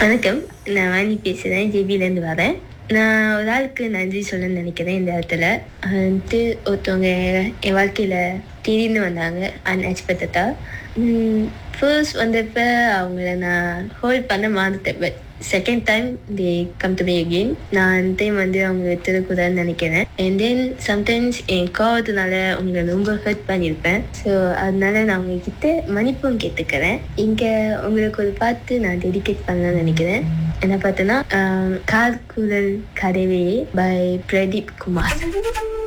வணக்கம் நான் வாணி பேசுகிறேன் ஜேபிலேருந்து வரேன் நான் ஒரு ஆளுக்கு நன்றி சொல்ல நினைக்கிறேன் இந்த இடத்துல அது வந்துட்டு ஒருத்தவங்க என் வாழ்க்கையில் திடீர்னு வந்தாங்க அன்எக்ஸ்பெக்டடாக ஃபர்ஸ்ட் வந்தப்ப அவங்கள நான் ஹோல்ட் பண்ண மறந்துட்டேன் but second time they come to me again நான் டைம் வந்து அவங்க திருக்கூடாதுன்னு நினைக்கிறேன் அண்ட் தென் சம்டைம்ஸ் என் கோவத்தினால உங்களை ரொம்ப ஹர்ட் பண்ணியிருப்பேன் ஸோ அதனால நான் உங்ககிட்ட மன்னிப்பும் கேட்டுக்கிறேன் இங்கே உங்களுக்கு ஒரு பாட்டு நான் டெடிகேட் பண்ணலாம்னு நினைக்கிறேன் என்ன பார்த்தோன்னா கால் குரல் கதவே பை பிரதீப் குமார்